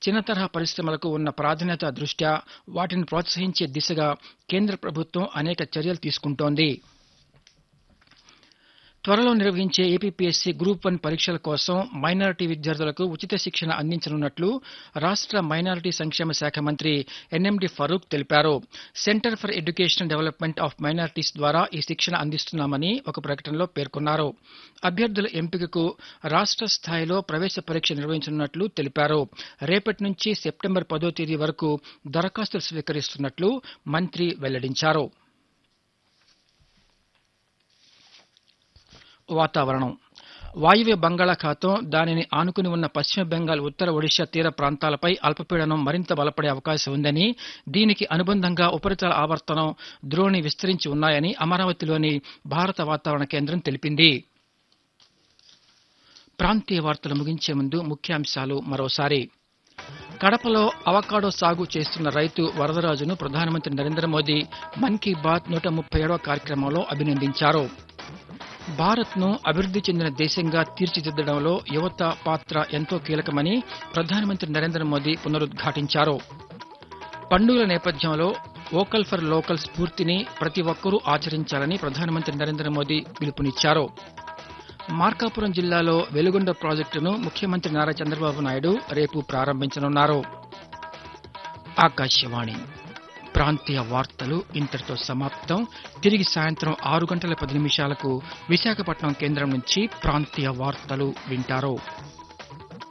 చిన్న తరహా పరిశ్రమలకు ఉన్న ప్రాధాన్యత దృష్ట్యా వాటిని ప్రోత్సహించే దిశగా కేంద్ర ప్రభుత్వం అనేక చర్యలు తీసుకుంటోంది త్వరలో నిర్వహించే ఏపీపీఎస్సీ గ్రూప్ వన్ పరీక్షల కోసం మైనారిటీ విద్యార్థులకు ఉచిత శిక్షణ అందించనున్నట్లు రాష్ట్ర మైనారిటీ సంక్షేమ శాఖ మంత్రి ఎన్ఎండి ఫరూక్ తెలిపారు centre for education development of minorities ద్వారా ఈ శిక్షణ అందిస్తున్నామని ఒక ప్రకటనలో పేర్కొన్నారు అభ్యర్థుల ఎంపికకు రాష్ట్ర స్థాయిలో ప్రవేశ పరీక్ష నిర్వహించనున్నట్లు తెలిపారు రేపటి నుంచి సెప్టెంబర్ పదో తేదీ వరకు దరఖాస్తులు స్వీకరిస్తున్నట్లు మంత్రి వెల్లడించారు వాతావరణం వాయువ్య బంగాళాఖాతం దానిని ఆనుకుని ఉన్న పశ్చిమ బెంగాల్ ఉత్తర ఒడిశా తీర ప్రాంతాలపై అల్పపీడనం మరింత బలపడే అవకాశం ఉందని దీనికి అనుబంధంగా ఉపరితల ఆవర్తనం ద్రోణి విస్తరించి ఉన్నాయని అమరావతిలోని భారత వాతావరణ కేంద్రం తెలిపింది ప్రాంతీయ వార్తలు ముగించే ముందు ముఖ్యాంశాలు మరోసారి కడపలో అవకాడో సాగు చేస్తున్న రైతు వరదరాజును ప్రధానమంత్రి నరేంద్ర మోదీ మన్ కీ బాత్ నూట ముప్పై ఏడవ కార్యక్రమంలో అభినందించారు భారత్ను అభివృద్ధి చెందిన దేశంగా తీర్చిదిద్దడంలో యువత పాత్ర ఎంతో కీలకమని ప్రధానమంత్రి నరేంద్ర మోదీ పునరుద్ఘాటించారు పండుగల నేపథ్యంలో వోకల్ ఫర్ లోకల్ స్ఫూర్తిని ప్రతి ఒక్కరూ ఆచరించాలని ప్రధానమంత్రి నరేంద్ర మోదీ పిలుపునిచ్చారు మార్కాపురం జిల్లాలో వెలుగొండ ప్రాజెక్టును ముఖ్యమంత్రి నారా చంద్రబాబు నాయుడు రేపు ప్రారంభించనున్నారు ఆకాశవాణి ప్రాంతీయ వార్తలు ఇంతటితో సమాప్తం తిరిగి సాయంత్రం ఆరు గంటల పది నిమిషాలకు విశాఖపట్నం కేంద్రం నుంచి ప్రాంతీయ వార్తలు వింటారు